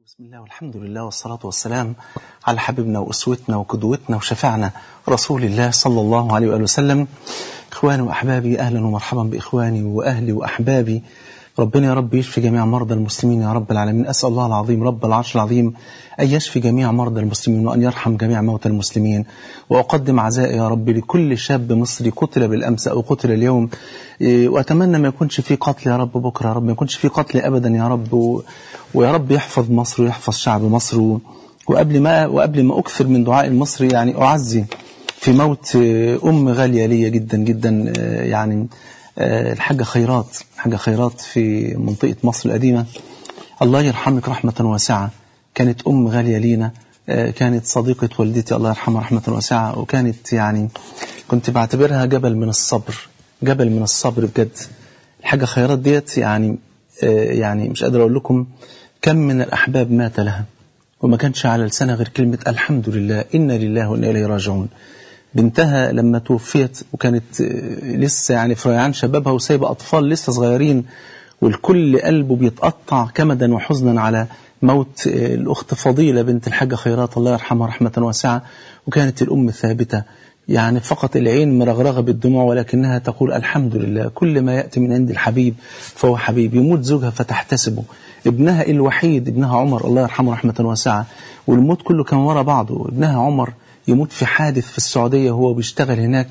بسم الله والحمد لله والصلاة والسلام على حبيبنا وأسوتنا وقدوتنا وشفعنا رسول الله صلى الله عليه وآله وسلم إخواني وأحبابي أهلا ومرحبا بإخواني وأهلي وأحبابي ربنا يا رب يشفي جميع مرضى المسلمين يا رب العالمين أسأل الله العظيم رب العرش العظيم أن يشفي جميع مرضى المسلمين وأن يرحم جميع موتى المسلمين وأقدم عزائي يا رب لكل شاب مصري قتل بالأمس أو قتل اليوم إيه، وأتمنى ما يكونش في قتل يا رب بكرة يا رب ما يكونش في قتل أبدا يا رب و... ويا رب يحفظ مصر ويحفظ شعب مصر و... وقبل ما وقبل ما أكثر من دعاء المصري يعني أعزي في موت آه، أم غالية لي جدا جدا آه، يعني آه، الحاجة خيرات حاجة خيرات في منطقة مصر القديمة الله يرحمك رحمة واسعة كانت أم غالية لينا آه، كانت صديقة والدتي الله يرحمها رحمة واسعة وكانت يعني كنت بعتبرها جبل من الصبر جبل من الصبر بجد الحاجة خيرات ديت يعني آه، يعني مش قادر أقول لكم كم من الأحباب مات لها وما كانش على لسانها غير كلمة الحمد لله إنا لله وإنا إليه راجعون بنتها لما توفيت وكانت آه، لسه يعني في ريعان شبابها وسايبة أطفال لسه صغيرين والكل قلبه بيتقطع كمدا وحزنا على موت آه، الأخت فضيلة بنت الحاجة خيرات الله يرحمها رحمة واسعة وكانت الأم ثابتة يعني فقط العين مرغرغة بالدموع ولكنها تقول الحمد لله كل ما يأتي من عند الحبيب فهو حبيب يموت زوجها فتحتسبه ابنها الوحيد ابنها عمر الله يرحمه رحمة واسعة والموت كله كان ورا بعضه ابنها عمر يموت في حادث في السعودية وهو بيشتغل هناك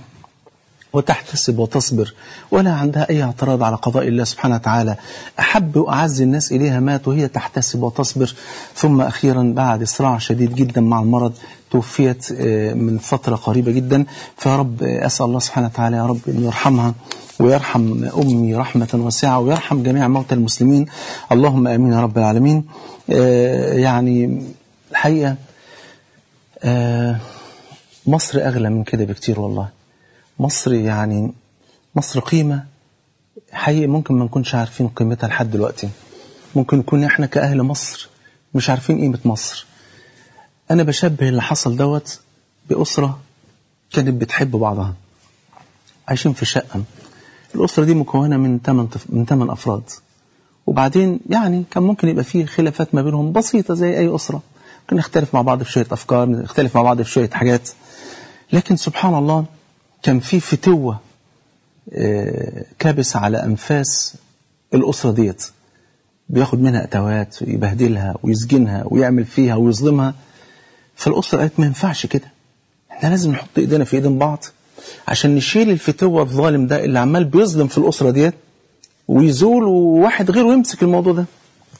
وتحتسب وتصبر ولا عندها أي اعتراض على قضاء الله سبحانه وتعالى أحب وأعز الناس إليها مات وهي تحتسب وتصبر ثم أخيرا بعد صراع شديد جدا مع المرض توفيت آه، من فترة قريبة جدا فيا رب آه، أسأل الله سبحانه وتعالى يا رب أن يرحمها ويرحم أمي رحمة واسعة ويرحم جميع موتى المسلمين اللهم آمين يا رب العالمين آه، يعني الحقيقة آه، مصر أغلى من كده بكتير والله مصر يعني مصر قيمة حقيقي ممكن ما نكونش عارفين قيمتها لحد دلوقتي ممكن نكون احنا كأهل مصر مش عارفين قيمة مصر أنا بشبه اللي حصل دوت بأسرة كانت بتحب بعضها عايشين في شقة الأسرة دي مكونة من 8 من 8 أفراد وبعدين يعني كان ممكن يبقى فيه خلافات ما بينهم بسيطة زي أي أسرة ممكن نختلف مع بعض في شوية أفكار نختلف مع بعض في شوية حاجات لكن سبحان الله كان في فتوة آه، كابسة على أنفاس الأسرة ديت بياخد منها أتوات ويبهدلها ويسجنها ويعمل فيها ويظلمها فالأسرة قالت ما ينفعش كده احنا لازم نحط ايدينا في ايدين بعض عشان نشيل الفتوة الظالم ده اللي عمال بيظلم في الأسرة ديت ويزول وواحد غيره يمسك الموضوع ده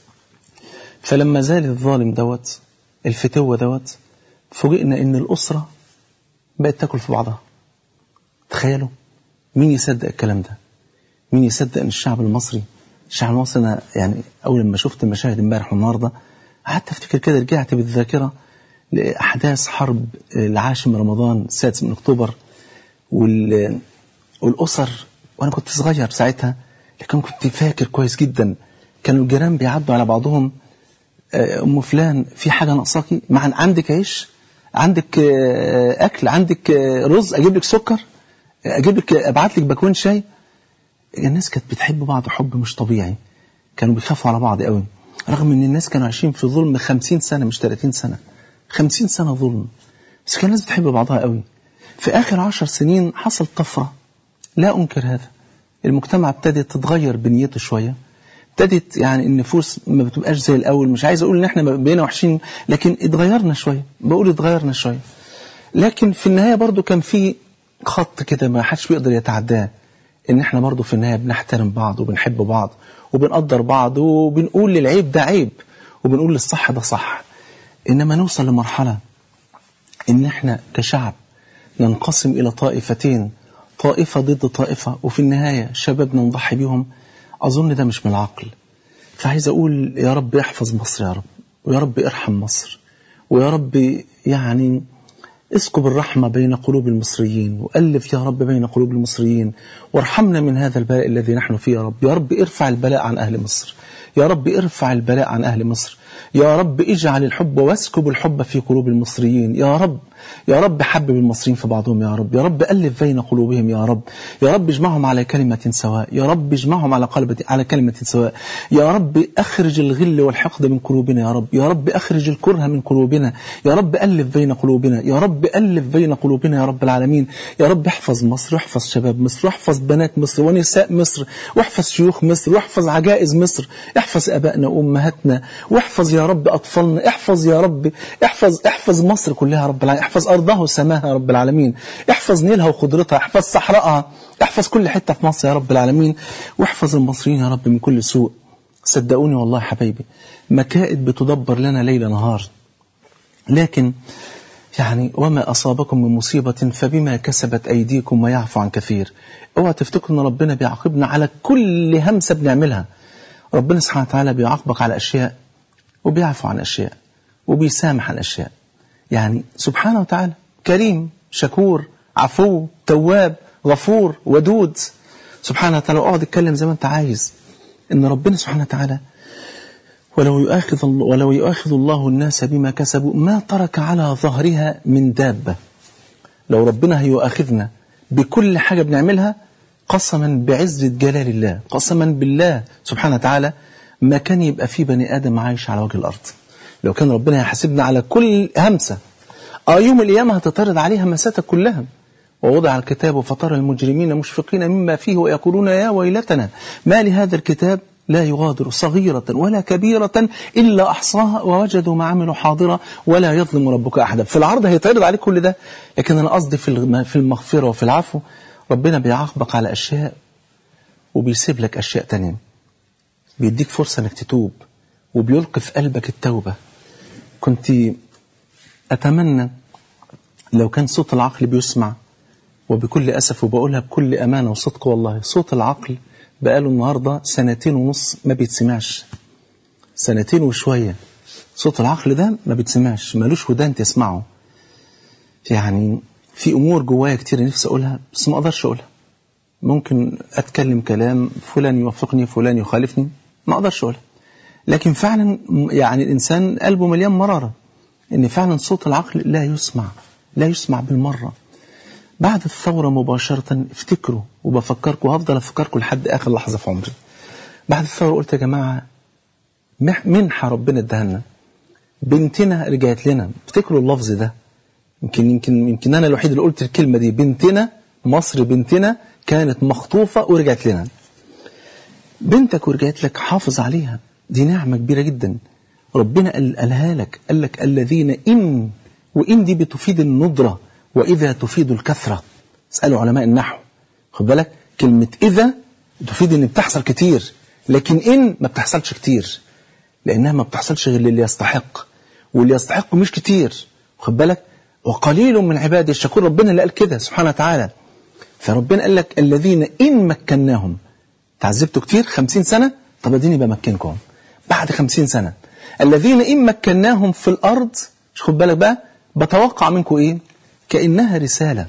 فلما زال الظالم دوت الفتوة دوت فوجئنا ان الأسرة بقت تاكل في بعضها تخيلوا مين يصدق الكلام ده مين يصدق ان الشعب المصري الشعب المصري انا يعني اول ما شفت المشاهد امبارح والنهارده قعدت افتكر كده رجعت بالذاكره لاحداث حرب العاشر من رمضان السادس من اكتوبر وال والاسر وانا كنت صغير ساعتها لكن كنت فاكر كويس جدا كانوا الجيران بيعدوا على بعضهم آه، ام فلان في حاجه ناقصاكي مع عندك عيش عندك آه، اكل عندك آه، رز اجيب لك سكر اجيب لك ابعت لك باكوين شاي الناس كانت بتحب بعض حب مش طبيعي كانوا بيخافوا على بعض قوي رغم ان الناس كانوا عايشين في ظلم 50 سنه مش 30 سنه 50 سنه ظلم بس كان الناس بتحب بعضها قوي في اخر 10 سنين حصل طفره لا انكر هذا المجتمع ابتدت تتغير بنيته شويه ابتدت يعني النفوس ما بتبقاش زي الاول مش عايز اقول ان احنا بقينا وحشين لكن اتغيرنا شويه بقول اتغيرنا شويه لكن في النهايه برضو كان في خط كده ما حدش بيقدر يتعداه ان احنا برضو في النهايه بنحترم بعض وبنحب بعض وبنقدر بعض وبنقول للعيب ده عيب وبنقول للصح ده صح انما نوصل لمرحله ان احنا كشعب ننقسم الى طائفتين طائفه ضد طائفه وفي النهايه شبابنا نضحي بيهم اظن ده مش من العقل فعايز اقول يا رب احفظ مصر يا رب ويا رب ارحم مصر ويا رب يعني اسكب الرحمة بين قلوب المصريين وألف يا رب بين قلوب المصريين وارحمنا من هذا البلاء الذي نحن فيه يا رب يا رب ارفع البلاء عن أهل مصر يا رب ارفع البلاء عن أهل مصر يا رب اجعل الحب واسكب الحب في قلوب المصريين يا رب يا رب حبب المصريين في بعضهم يا رب يا رب ألف بين قلوبهم يا رب يا رب اجمعهم على كلمة سواء يا رب اجمعهم على قلب على كلمة سواء يا رب أخرج الغل والحقد من قلوبنا يا رب يا رب أخرج الكره من قلوبنا يا رب ألف بين قلوبنا يا رب ألف بين قلوبنا يا رب العالمين يا رب احفظ مصر واحفظ شباب مصر واحفظ بنات مصر ونساء مصر واحفظ شيوخ مصر واحفظ عجائز مصر احفظ أبائنا وأمهاتنا واحفظ يا رب أطفالنا احفظ يا رب احفظ احفظ مصر كلها يا رب العالمين احفظ أرضها وسماها يا رب العالمين احفظ نيلها وخضرتها احفظ صحراءها احفظ كل حتة في مصر يا رب العالمين واحفظ المصريين يا رب من كل سوء صدقوني والله يا حبايبي مكائد بتدبر لنا ليل نهار لكن يعني وما أصابكم من مصيبة فبما كسبت أيديكم ويعفو عن كثير اوعى تفتكروا ان ربنا بيعاقبنا على كل همسة بنعملها ربنا سبحانه وتعالى بيعاقبك على أشياء وبيعفو عن أشياء وبيسامح عن أشياء يعني سبحانه وتعالى كريم شكور عفو تواب غفور ودود سبحانه وتعالى اقعد اتكلم زي ما انت عايز ان ربنا سبحانه وتعالى ولو يؤاخذ ولو يؤاخذ الله الناس بما كسبوا ما ترك على ظهرها من دابة لو ربنا هيؤاخذنا بكل حاجة بنعملها قسما بعزة جلال الله قسما بالله سبحانه وتعالى ما كان يبقى في بني آدم عايش على وجه الأرض لو كان ربنا يحاسبنا على كل همسة اه يوم القيامة هتطرد عليها مساتك كلها ووضع الكتاب فترى المجرمين مشفقين مما فيه ويقولون يا ويلتنا ما لهذا الكتاب لا يغادر صغيرة ولا كبيرة إلا أحصاها ووجدوا ما عملوا حاضرة ولا يظلم ربك أحدا في العرض هيتعرض عليك كل ده لكن أنا قصدي في في المغفرة وفي العفو ربنا بيعاقبك على أشياء وبيسيب لك أشياء تانية بيديك فرصة أنك تتوب وبيلقي في قلبك التوبة كنت أتمنى لو كان صوت العقل بيسمع وبكل أسف وبقولها بكل أمانة وصدق والله صوت العقل بقاله النهاردة سنتين ونص ما بيتسمعش سنتين وشوية صوت العقل ده ما بيتسمعش مالوش ودان تسمعه يعني في أمور جوايا كتير نفسي أقولها بس ما أقدرش أقولها ممكن أتكلم كلام فلان يوافقني فلان يخالفني ما أقدرش أقولها لكن فعلا يعني الإنسان قلبه مليان مرارة إن فعلا صوت العقل لا يسمع لا يسمع بالمرة بعد الثورة مباشرة افتكروا وبفكركم وهفضل أفكركم لحد آخر لحظة في عمري بعد الثورة قلت يا جماعة منحة ربنا ادهلنا بنتنا رجعت لنا افتكروا اللفظ ده يمكن يمكن يمكن أنا الوحيد اللي قلت الكلمة دي بنتنا مصر بنتنا كانت مخطوفة ورجعت لنا بنتك ورجعت لك حافظ عليها دي نعمة كبيرة جدا ربنا قالها لك قال لك الذين إن وإن دي بتفيد الندرة وإذا تفيد الكثرة اسألوا علماء النحو خد بالك كلمة إذا تفيد إن بتحصل كتير لكن إن ما بتحصلش كتير لأنها ما بتحصلش غير للي يستحق واللي يستحق مش كتير خد بالك وقليل من عبادي الشكور ربنا اللي قال كده سبحانه وتعالى فربنا قال لك الذين إن مكناهم تعذبتوا كتير خمسين سنة طب اديني بمكنكم بعد خمسين سنة الذين إن مكناهم في الأرض خد بالك بقى بتوقع منكم إيه كأنها رسالة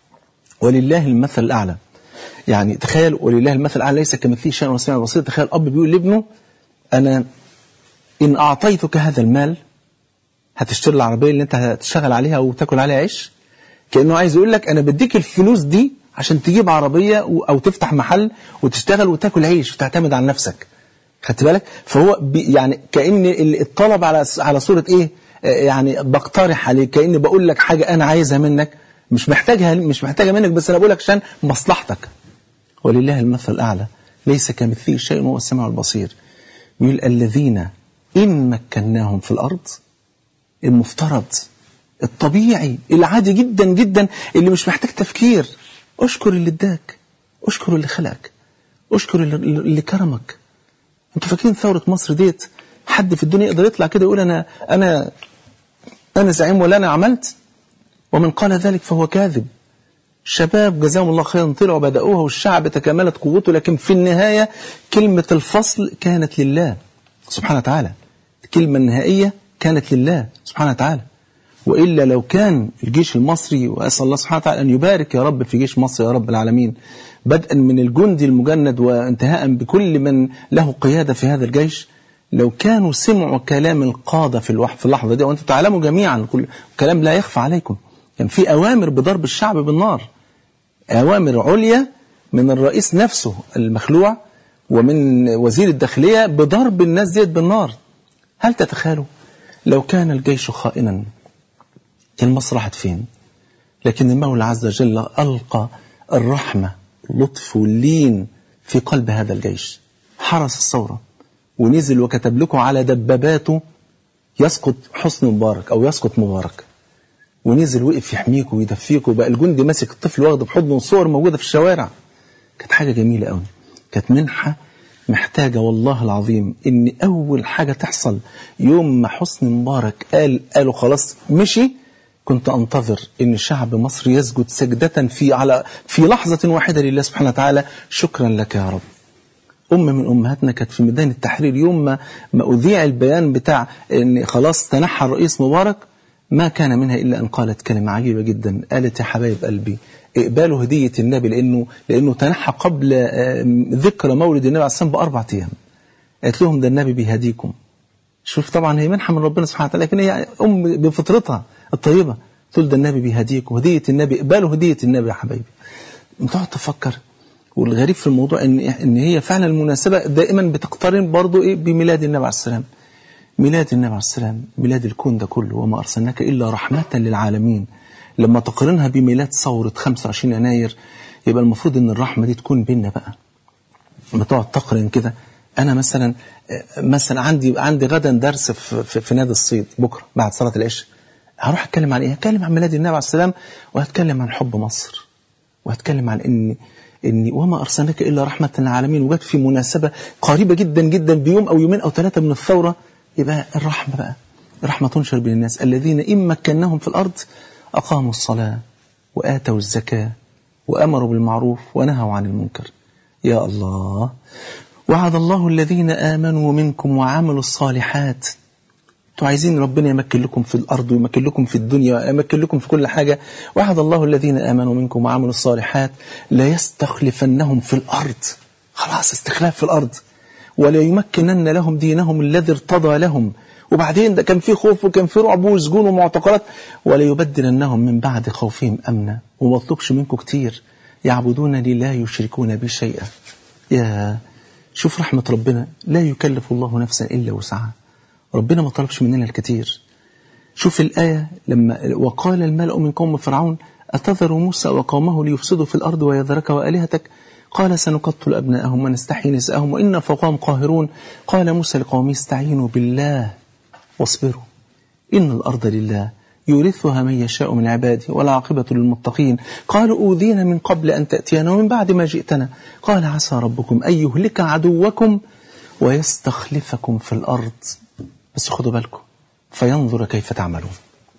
ولله المثل الأعلى يعني تخيل ولله المثل الأعلى ليس كمثله شيء وسمع البصير تخيل أب بيقول لابنه أنا إن أعطيتك هذا المال هتشتري العربية اللي أنت هتشتغل عليها وتاكل عليها عيش كأنه عايز يقول لك أنا بديك الفلوس دي عشان تجيب عربية أو تفتح محل وتشتغل وتاكل عيش وتعتمد على نفسك خدت بالك فهو يعني كأن الطلب على على صورة إيه يعني بقترح عليك كأني بقول لك حاجة أنا عايزها منك مش محتاجها مش محتاجها منك بس أنا بقول لك عشان مصلحتك ولله المثل الأعلى ليس كمثله شيء وهو السميع البصير يقول الذين إن مكناهم في الأرض المفترض الطبيعي العادي جدا جدا اللي مش محتاج تفكير اشكر اللي اداك اشكر اللي خلقك اشكر اللي, اللي كرمك انتوا فاكرين ثورة مصر ديت حد في الدنيا يقدر يطلع كده يقول انا انا انا زعيم ولا انا عملت ومن قال ذلك فهو كاذب شباب جزاهم الله خيرا طلعوا بدأوها والشعب تكاملت قوته لكن في النهاية كلمة الفصل كانت لله سبحانه وتعالى الكلمة النهائية كانت لله سبحانه وتعالى وإلا لو كان الجيش المصري وأسأل الله سبحانه وتعالى أن يبارك يا رب في جيش مصر يا رب العالمين بدءا من الجندي المجند وانتهاء بكل من له قيادة في هذا الجيش لو كانوا سمعوا كلام القادة في الوح في اللحظة دي وأنتم تعلموا جميعا كل كلام لا يخفى عليكم كان في أوامر بضرب الشعب بالنار أوامر عليا من الرئيس نفسه المخلوع ومن وزير الداخلية بضرب الناس ديت بالنار هل تتخيلوا لو كان الجيش خائنا كان مصر راحت فين لكن المولى عز وجل ألقى الرحمة اللطف واللين في قلب هذا الجيش حرس الثورة ونزل وكتب لكم على دباباته يسقط حسن مبارك أو يسقط مبارك ونزل وقف يحميكم ويدفيكم بقى الجندي ماسك الطفل واخده في حضنه صور موجودة في الشوارع كانت حاجة جميلة قوي كانت منحة محتاجة والله العظيم ان اول حاجة تحصل يوم ما حسني مبارك قال قالوا خلاص مشي كنت انتظر ان شعب مصر يسجد سجدة في على في لحظة واحدة لله سبحانه وتعالى شكرا لك يا رب أم من أمهاتنا كانت في ميدان التحرير يوم ما, ما أذيع البيان بتاع أن خلاص تنحى الرئيس مبارك ما كان منها إلا أن قالت كلمة عجيبة جدا قالت يا حبايب قلبي اقبالوا هدية النبي لأنه, لأنه تنحى قبل ذكرى مولد النبي عليه السلام بأربع أيام قالت لهم ده النبي بيهديكم شوف طبعا هي منحة من ربنا سبحانه وتعالى لكن هي أم بفطرتها الطيبة تقول ده النبي بيهديكم هدية النبي اقبالوا هدية النبي يا حبايبي تقعد تفكر والغريب في الموضوع ان ان هي فعلا المناسبه دائما بتقترن برضه ايه بميلاد النبي عليه السلام ميلاد النبي عليه السلام ميلاد الكون ده كله وما ارسلناك الا رحمه للعالمين لما تقارنها بميلاد ثوره 25 يناير يبقى المفروض ان الرحمه دي تكون بينا بقى لما تقعد تقرن كده انا مثلا مثلا عندي عندي غدا درس في, في, في نادي الصيد بكره بعد صلاه العشاء هروح اتكلم عن ايه؟ هتكلم عن ميلاد النبي عليه السلام وهتكلم عن حب مصر وهتكلم عن ان إني وما أرسلناك إلا رحمة للعالمين وجت في مناسبة قريبة جدا جدا بيوم أو يومين أو ثلاثة من الثورة يبقى الرحمة بقى الرحمة تنشر بين الناس الذين إن مكناهم في الأرض أقاموا الصلاة وآتوا الزكاة وأمروا بالمعروف ونهوا عن المنكر يا الله وعد الله الذين آمنوا منكم وعملوا الصالحات انتوا عايزين ربنا يمكن لكم في الأرض ويمكن لكم في الدنيا ويمكن لكم في كل حاجة وعد الله الذين آمنوا منكم وعملوا الصالحات لا يستخلفنهم في الأرض خلاص استخلاف في الأرض ولا يمكنن لهم دينهم الذي ارتضى لهم وبعدين ده كان في خوف وكان في رعب وسجون ومعتقلات ولا يبدلنهم من بعد خوفهم أمنا وما اطلبش منكم كتير يعبدونني لا يشركون بي شيئا يا شوف رحمة ربنا لا يكلف الله نفسا إلا وسعها ربنا ما طلبش مننا الكثير شوف الآية لما وقال الملأ من قوم فرعون أتذر موسى وقومه ليفسدوا في الأرض ويذرك وآلهتك قال سنقتل أبناءهم ونستحيي نساءهم وإنا فوقهم قاهرون قال موسى لقومه استعينوا بالله واصبروا إن الأرض لله يورثها من يشاء من عباده والعاقبة للمتقين قالوا أوذينا من قبل أن تأتينا ومن بعد ما جئتنا قال عسى ربكم أن يهلك عدوكم ويستخلفكم في الأرض بس خدوا بالكم فينظر كيف تعملون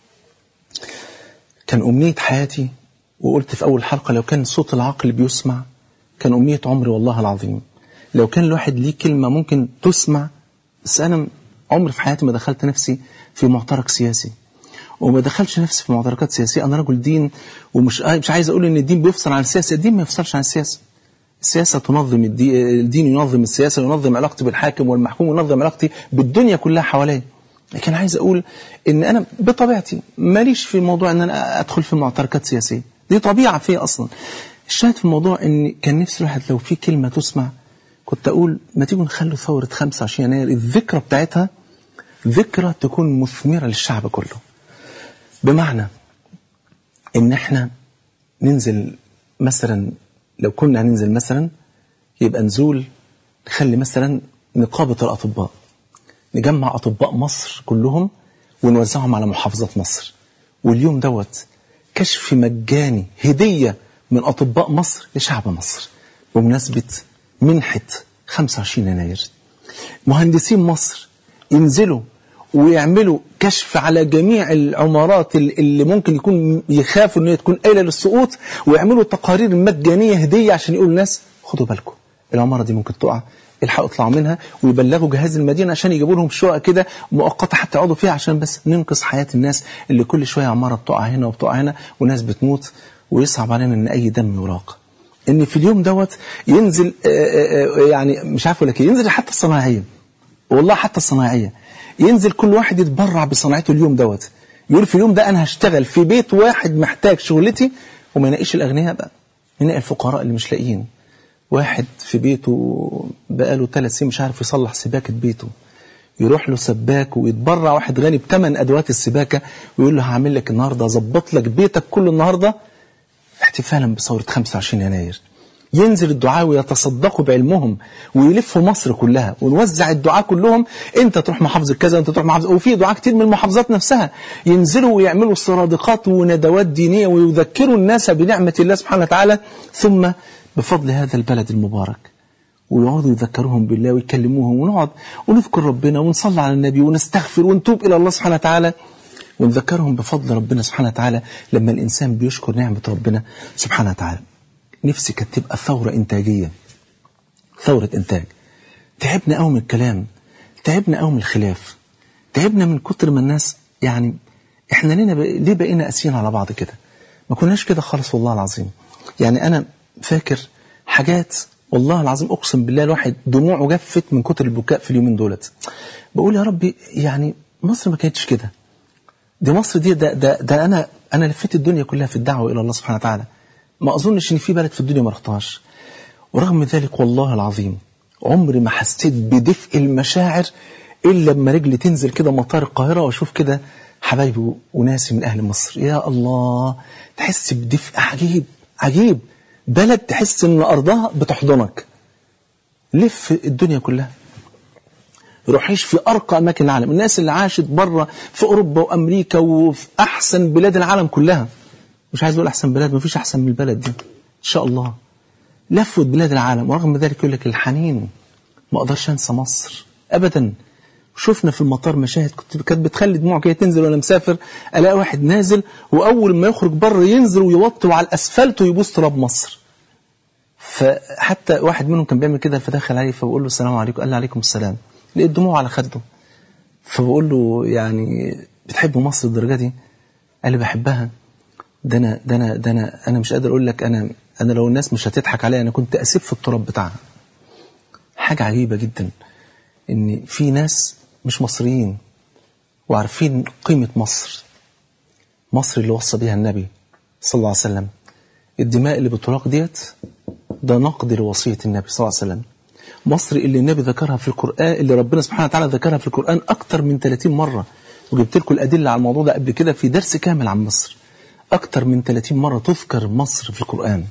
كان أمنية حياتي وقلت في أول حلقة لو كان صوت العقل بيسمع كان أمنية عمري والله العظيم لو كان الواحد ليه كلمة ممكن تسمع بس أنا عمري في حياتي ما دخلت نفسي في معترك سياسي وما دخلش نفسي في معتركات سياسية أنا رجل دين ومش مش عايز أقول إن الدين بيفصل عن السياسة الدين ما يفصلش عن السياسة السياسة تنظم الدين, الدين ينظم السياسة وينظم علاقتي بالحاكم والمحكوم وينظم علاقتي بالدنيا كلها حواليا لكن عايز أقول إن أنا بطبيعتي ماليش في موضوع إن أنا أدخل في معتركات سياسية دي طبيعة فيا أصلا الشاهد في الموضوع إن كان نفسي الواحد لو في كلمة تسمع كنت أقول ما تيجوا نخلوا ثورة 25 يناير الذكرى بتاعتها ذكرى تكون مثمرة للشعب كله بمعنى إن إحنا ننزل مثلا لو كنا هننزل مثلا يبقى نزول نخلي مثلا نقابة الأطباء نجمع أطباء مصر كلهم ونوزعهم على محافظات مصر واليوم دوت كشف مجاني هدية من أطباء مصر لشعب مصر بمناسبة منحة 25 يناير مهندسين مصر ينزلوا ويعملوا كشف على جميع العمارات اللي ممكن يكون يخافوا ان هي تكون قايله للسقوط ويعملوا تقارير مجانيه هديه عشان يقولوا للناس خدوا بالكم العماره دي ممكن تقع الحقوا اطلعوا منها ويبلغوا جهاز المدينه عشان يجيبوا لهم شقق كده مؤقته حتى يقعدوا فيها عشان بس ننقذ حياه الناس اللي كل شويه عماره بتقع هنا وبتقع هنا وناس بتموت ويصعب علينا ان اي دم يراق ان في اليوم دوت ينزل يعني مش عارف ولا ينزل حتى الصناعيه والله حتى الصناعيه ينزل كل واحد يتبرع بصناعته اليوم دوت يقول في اليوم ده أنا هشتغل في بيت واحد محتاج شغلتي وما يناقيش الأغنياء بقى يناقي الفقراء اللي مش لاقيين واحد في بيته بقاله ثلاث سنين مش عارف يصلح سباكة بيته يروح له سباك ويتبرع واحد غني بثمن أدوات السباكة ويقول له هعمل لك النهاردة أظبط لك بيتك كله النهاردة احتفالا بثورة 25 يناير ينزل الدعاء ويتصدقوا بعلمهم ويلفوا مصر كلها ونوزع الدعاء كلهم انت تروح محافظة كذا انت تروح محافظة وفي دعاء كتير من المحافظات نفسها ينزلوا ويعملوا سرادقات وندوات دينية ويذكروا الناس بنعمة الله سبحانه وتعالى ثم بفضل هذا البلد المبارك ويقعدوا يذكروهم بالله ويكلموهم ونقعد ونذكر ربنا ونصلي على النبي ونستغفر ونتوب إلى الله سبحانه وتعالى ونذكرهم بفضل ربنا سبحانه وتعالى لما الإنسان بيشكر نعمة ربنا سبحانه وتعالى نفسي كانت تبقى ثورة إنتاجية ثورة إنتاج تعبنا قوي من الكلام تعبنا قوي من الخلاف تعبنا من كتر ما الناس يعني احنا لينا ب... ليه بقينا قاسيين على بعض كده ما كناش كده خالص والله العظيم يعني أنا فاكر حاجات والله العظيم أقسم بالله الواحد دموعه جفت من كتر البكاء في اليومين دولت بقول يا ربي يعني مصر ما كانتش كده دي مصر دي ده, ده, ده أنا أنا لفيت الدنيا كلها في الدعوة إلى الله سبحانه وتعالى ما أظنش إن في بلد في الدنيا ما رحتهاش ورغم ذلك والله العظيم عمري ما حسيت بدفء المشاعر إلا لما رجلي تنزل كده مطار القاهرة وأشوف كده حبايبي وناسي من أهل مصر يا الله تحس بدفء عجيب عجيب بلد تحس إن أرضها بتحضنك لف الدنيا كلها روح عيش في أرقى أماكن العالم الناس اللي عاشت بره في أوروبا وأمريكا وفي أحسن بلاد العالم كلها مش عايز أقول أحسن بلاد مفيش أحسن من البلد دي إن شاء الله لفوا بلاد العالم ورغم ذلك يقول لك الحنين ما أقدرش أنسى مصر أبدا شفنا في المطار مشاهد كنت كانت بتخلي دموع كده تنزل وانا مسافر الاقي واحد نازل واول ما يخرج بره ينزل ويوطي على الاسفلت ويبوس تراب مصر فحتى واحد منهم كان بيعمل كده فدخل عليه فبقول له السلام عليكم قال لي عليكم السلام لقيت دموع على خده فبقول له يعني بتحب مصر الدرجه دي قال لي بحبها ده انا ده انا ده انا انا مش قادر اقول لك انا انا لو الناس مش هتضحك عليا انا كنت اسيب في التراب بتاعها حاجه عجيبه جدا ان في ناس مش مصريين وعارفين قيمه مصر مصر اللي وصى بيها النبي صلى الله عليه وسلم الدماء اللي بتراق ديت ده نقد لوصيه النبي صلى الله عليه وسلم مصر اللي النبي ذكرها في القرآن اللي ربنا سبحانه وتعالى ذكرها في القرآن أكتر من 30 مرة وجبت لكم الأدلة على الموضوع ده قبل كده في درس كامل عن مصر أكتر من 30 مرة تذكر مصر في القرآن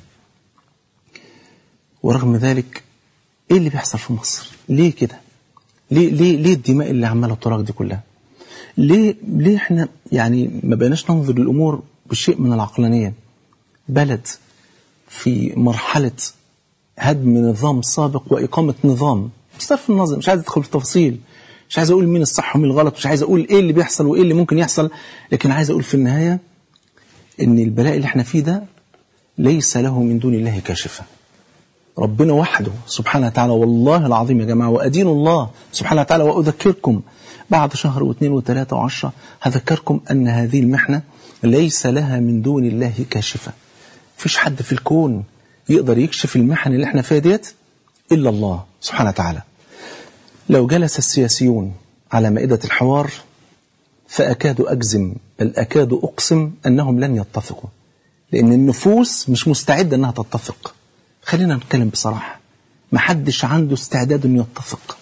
ورغم ذلك إيه اللي بيحصل في مصر ليه كده ليه ليه ليه الدماء اللي عماله تراق دي كلها ليه ليه احنا يعني ما بقيناش ننظر للامور بشيء من العقلانيه بلد في مرحله هدم نظام سابق واقامه نظام صرف النظر مش عايز ادخل في تفاصيل مش عايز اقول مين الصح ومين الغلط مش عايز اقول ايه اللي بيحصل وايه اللي ممكن يحصل لكن عايز اقول في النهايه ان البلاء اللي احنا فيه ده ليس له من دون الله كاشفه ربنا وحده سبحانه وتعالى والله العظيم يا جماعة وأدين الله سبحانه وتعالى وأذكركم بعد شهر واثنين وثلاثة وعشرة هذكركم أن هذه المحنة ليس لها من دون الله كاشفة فيش حد في الكون يقدر يكشف المحن اللي احنا فيها ديت إلا الله سبحانه وتعالى لو جلس السياسيون على مائدة الحوار فأكاد أجزم بل أكاد أقسم أنهم لن يتفقوا لأن النفوس مش مستعدة أنها تتفق خلينا نتكلم بصراحة ما حدش عنده استعداد انه يتفق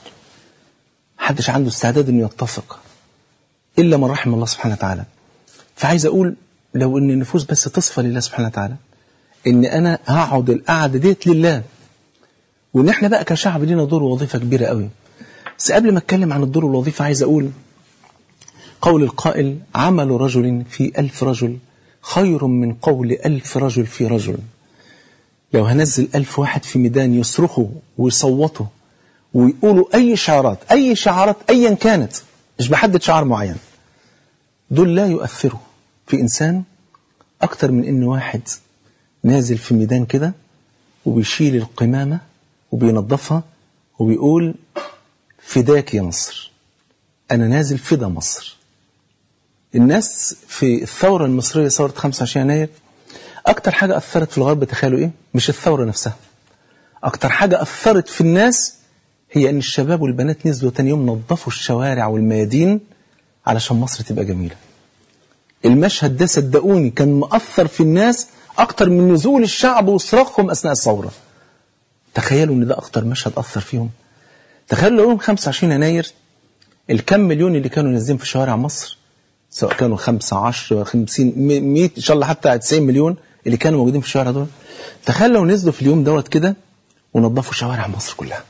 حدش عنده استعداد انه يتفق الا من رحم الله سبحانه وتعالى فعايز اقول لو ان النفوس بس تصفى لله سبحانه وتعالى ان انا هقعد القعده ديت لله وان احنا بقى كشعب لينا دور ووظيفه كبيره قوي بس قبل ما اتكلم عن الدور والوظيفه عايز اقول قول القائل عمل رجل في ألف رجل خير من قول ألف رجل في رجل لو هنزل ألف واحد في ميدان يصرخوا ويصوتوا ويقولوا أي شعارات أي شعارات أيا كانت مش بحدد شعار معين دول لا يؤثروا في إنسان أكتر من إن واحد نازل في ميدان كده وبيشيل القمامة وبينظفها وبيقول فداك يا مصر أنا نازل فدا مصر الناس في الثورة المصرية ثورة 25 يناير أكتر حاجة أثرت في الغرب تخيلوا إيه؟ مش الثورة نفسها أكتر حاجة أثرت في الناس هي أن الشباب والبنات نزلوا تاني يوم نظفوا الشوارع والميادين علشان مصر تبقى جميلة المشهد ده صدقوني كان مأثر في الناس أكتر من نزول الشعب وصراخهم أثناء الثورة تخيلوا إن ده أكتر مشهد أثر فيهم تخيلوا لو يوم 25 يناير الكم مليون اللي كانوا نازلين في شوارع مصر سواء كانوا 5 10 50 100 ان شاء الله حتى 90 مليون اللي كانوا موجودين في الشوارع دول تخيل لو نزلوا في اليوم دوت كده ونظفوا شوارع مصر كلها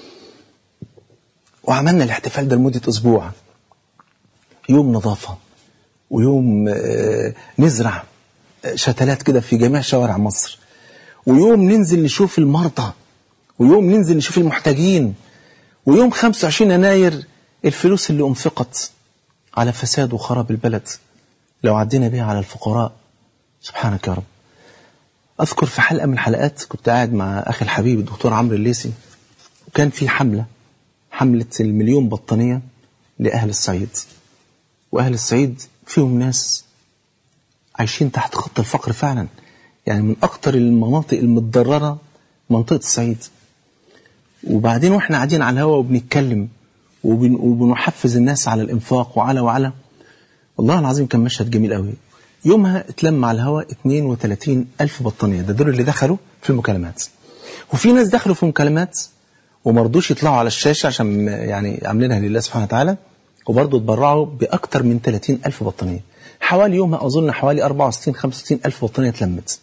وعملنا الاحتفال ده لمدة أسبوع يوم نظافة ويوم آه، نزرع آه، شتلات كده في جميع شوارع مصر ويوم ننزل نشوف المرضى ويوم ننزل نشوف المحتاجين ويوم 25 يناير الفلوس اللي أنفقت على فساد وخراب البلد لو عدينا بيها على الفقراء سبحانك يا رب أذكر في حلقة من الحلقات كنت قاعد مع أخي الحبيب الدكتور عمرو الليسي وكان في حملة حملة المليون بطانية لأهل الصعيد وأهل الصعيد فيهم ناس عايشين تحت خط الفقر فعلا يعني من أكتر المناطق المتضررة منطقة الصعيد وبعدين واحنا قاعدين على الهواء وبنتكلم وبن وبنحفز الناس على الإنفاق وعلى وعلى والله العظيم كان مشهد جميل قوي يومها اتلم على الهواء 32 ألف بطانية ده دول اللي دخلوا في المكالمات وفي ناس دخلوا في المكالمات وما رضوش يطلعوا على الشاشة عشان يعني عاملينها لله سبحانه وتعالى وبرضه اتبرعوا بأكتر من 30 ألف بطانية حوالي يومها أظن حوالي 64 65 ألف بطانية اتلمت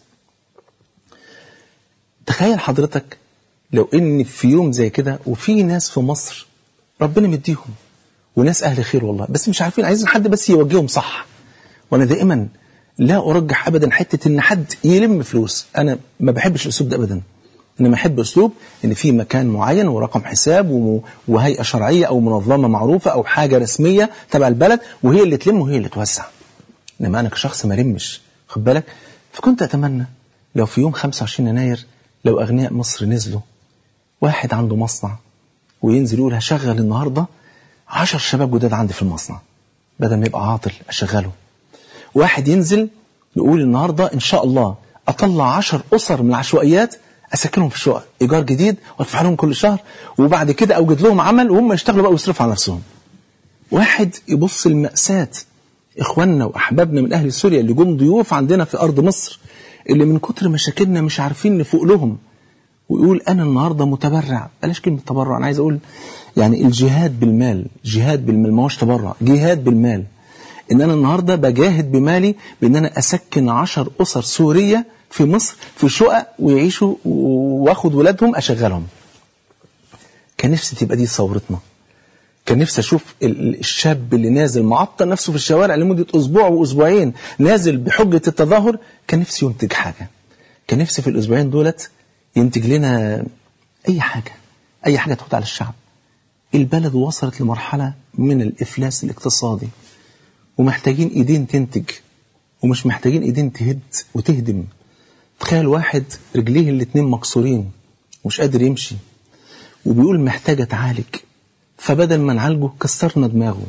تخيل حضرتك لو ان في يوم زي كده وفي ناس في مصر ربنا مديهم وناس اهل خير والله بس مش عارفين عايزين حد بس يوجههم صح وانا دائما لا ارجح ابدا حته ان حد يلم فلوس انا ما بحبش الاسلوب ده ابدا انما احب اسلوب ان في مكان معين ورقم حساب وم- وهيئه شرعيه او منظمه معروفه او حاجه رسميه تبع البلد وهي اللي تلم وهي اللي توزع انما انا كشخص ما لمش خد بالك فكنت اتمنى لو في يوم 25 يناير لو اغنياء مصر نزلوا واحد عنده مصنع وينزل يقول هشغل النهارده 10 شباب جداد عندي في المصنع بدل ما يبقى عاطل اشغله واحد ينزل يقول النهارده ان شاء الله اطلع 10 اسر من العشوائيات اسكنهم في شقق ايجار جديد وادفع لهم كل شهر وبعد كده اوجد لهم عمل وهم يشتغلوا بقى ويصرفوا على نفسهم واحد يبص المأساة إخواننا وأحبابنا من أهل سوريا اللي جم ضيوف عندنا في أرض مصر اللي من كتر مشاكلنا مش عارفين نفوق لهم ويقول أنا النهاردة متبرع بلاش كلمة تبرع أنا عايز أقول يعني الجهاد بالمال جهاد بالمال ما هوش تبرع جهاد بالمال إن أنا النهاردة بجاهد بمالي بإن أنا أسكن عشر أسر سورية في مصر في شقق ويعيشوا واخد ولادهم أشغلهم كان نفسي تبقى دي ثورتنا كان نفسي اشوف ال- الشاب اللي نازل معطل نفسه في الشوارع لمده اسبوع واسبوعين نازل بحجه التظاهر كان نفسي ينتج حاجه كان نفسي في الاسبوعين دولت ينتج لنا اي حاجه اي حاجه تفوت على الشعب البلد وصلت لمرحله من الافلاس الاقتصادي ومحتاجين ايدين تنتج ومش محتاجين ايدين تهد وتهدم تخيل واحد رجليه الاتنين مكسورين ومش قادر يمشي وبيقول محتاج اتعالج فبدل ما نعالجه كسرنا دماغه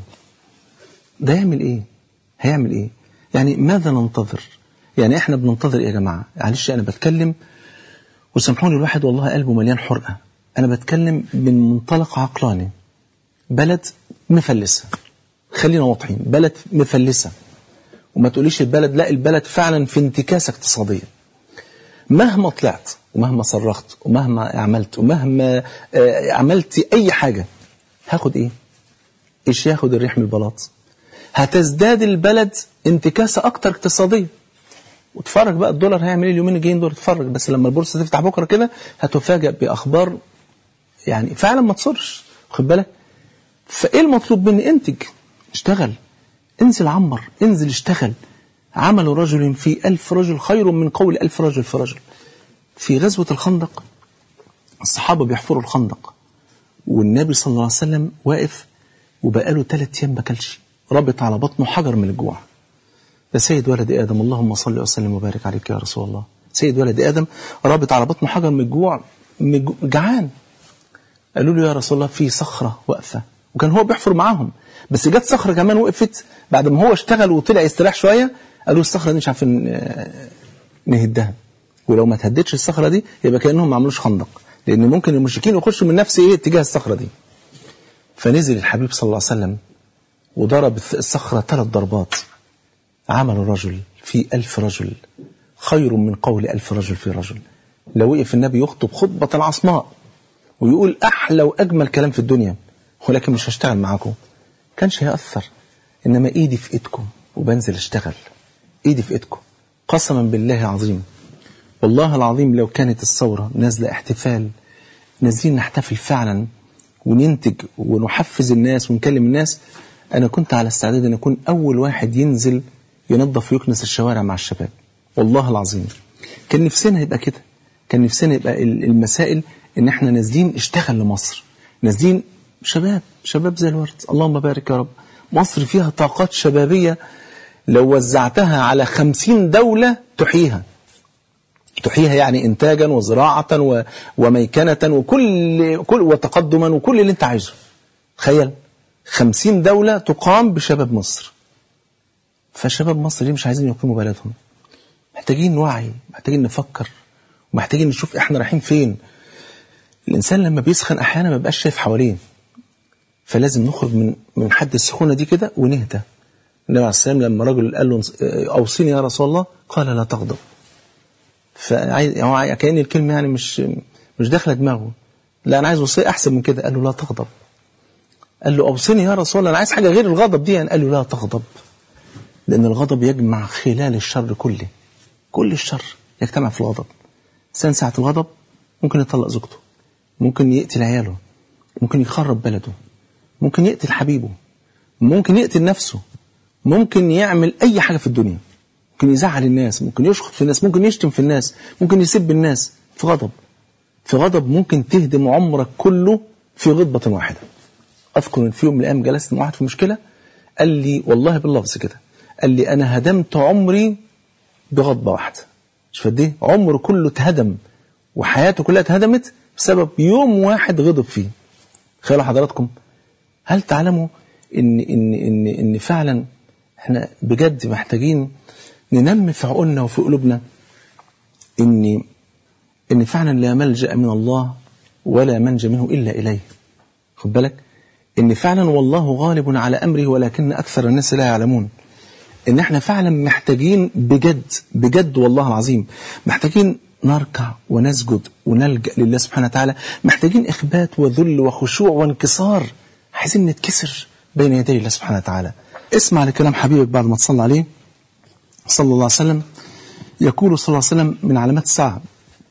ده يعمل ايه هيعمل ايه يعني ماذا ننتظر يعني احنا بننتظر ايه يا جماعه معلش انا بتكلم وسامحوني الواحد والله قلبه مليان حرقه انا بتكلم من منطلق عقلاني بلد مفلسه خلينا واضحين بلد مفلسه وما تقوليش البلد لا البلد فعلا في انتكاسه اقتصاديه مهما طلعت ومهما صرخت ومهما عملت ومهما آه، عملت اي حاجه هاخد ايه ايش ياخد الريح من البلاط هتزداد البلد انتكاسه اكتر اقتصاديه وتفرج بقى الدولار هيعمل ايه اليومين الجايين دول اتفرج بس لما البورصه تفتح بكره كده هتفاجئ باخبار يعني فعلا ما تصرش خد بالك فايه المطلوب مني انتج اشتغل انزل عمر انزل اشتغل عمل رجل في ألف رجل خير من قول ألف رجل في رجل في غزوة الخندق الصحابة بيحفروا الخندق والنبي صلى الله عليه وسلم واقف وبقاله ثلاث أيام ما كلش رابط على بطنه حجر من الجوع ده سيد ولد آدم اللهم صل وسلم وبارك عليك يا رسول الله سيد ولد آدم رابط على بطنه حجر من الجوع من الجوع- جعان قالوا له يا رسول الله في صخرة واقفة وكان هو بيحفر معاهم بس جت صخرة كمان وقفت بعد ما هو اشتغل وطلع يستريح شوية قالوا الصخرة دي مش عارفين آه، نهدها ولو ما تهدتش الصخرة دي يبقى كأنهم ما عملوش خندق لأن ممكن المشركين يخشوا من نفس ايه اتجاه الصخرة دي فنزل الحبيب صلى الله عليه وسلم وضرب الصخرة ثلاث ضربات عمل رجل في ألف رجل خير من قول ألف رجل في رجل لو وقف النبي يخطب خطبة العصماء ويقول أحلى وأجمل كلام في الدنيا ولكن مش هشتغل معاكم كانش هيأثر إنما إيدي في إيدكم وبنزل أشتغل إيدي في إيدكم قسما بالله عظيم والله العظيم لو كانت الثورة نازلة احتفال نازلين نحتفل فعلا وننتج ونحفز الناس ونكلم الناس أنا كنت على استعداد أن أكون أول واحد ينزل ينظف ويكنس الشوارع مع الشباب والله العظيم كان نفسنا يبقى كده كان نفسنا يبقى المسائل ان احنا نازلين اشتغل لمصر نازلين شباب شباب زي الورد اللهم بارك يا رب مصر فيها طاقات شبابية لو وزعتها على خمسين دولة تحييها تحييها يعني إنتاجا وزراعة و... وميكنة وكل كل وتقدما وكل اللي أنت عايزه تخيل خمسين دولة تقام بشباب مصر فشباب مصر ليه مش عايزين يقيموا بلدهم محتاجين وعي محتاجين نفكر ومحتاجين نشوف احنا رايحين فين الإنسان لما بيسخن أحيانا ما بيبقاش شايف حواليه فلازم نخرج من من حد السخونة دي كده ونهدى النبي عليه السلام لما رجل قال له أوصيني يا رسول الله قال لا تغضب فعايز هو كأن الكلمة يعني مش مش داخلة دماغه لا أنا عايز وصية أحسن من كده قال له لا تغضب قال له أوصيني يا رسول الله أنا عايز حاجة غير الغضب دي يعني قال له لا تغضب لأن الغضب يجمع خلال الشر كله كل الشر يجتمع في الغضب إنسان ساعة الغضب ممكن يطلق زوجته ممكن يقتل عياله ممكن يخرب بلده ممكن يقتل حبيبه ممكن يقتل نفسه ممكن يعمل أي حاجة في الدنيا ممكن يزعل الناس ممكن يشخط في الناس ممكن يشتم في الناس ممكن يسب الناس في غضب في غضب ممكن تهدم عمرك كله في غضبة واحدة أذكر إن في يوم من الأيام جلست مع واحد في مشكلة قال لي والله باللفظ كده قال لي أنا هدمت عمري بغضبة واحدة شوف قد ايه عمره كله اتهدم وحياته كلها اتهدمت بسبب يوم واحد غضب فيه تخيلوا حضراتكم هل تعلموا ان ان ان ان فعلا احنا بجد محتاجين ننمي في عقولنا وفي قلوبنا ان ان فعلا لا ملجا من الله ولا منجا منه الا اليه خد بالك ان فعلا والله غالب على امره ولكن اكثر الناس لا يعلمون ان احنا فعلا محتاجين بجد بجد والله العظيم محتاجين نركع ونسجد ونلجأ لله سبحانه وتعالى محتاجين إخبات وذل وخشوع وانكسار عايزين نتكسر بين يدي الله سبحانه وتعالى اسمع لكلام حبيبك بعد ما تصلى عليه صلى الله عليه وسلم يقول صلى الله عليه وسلم من علامات الساعة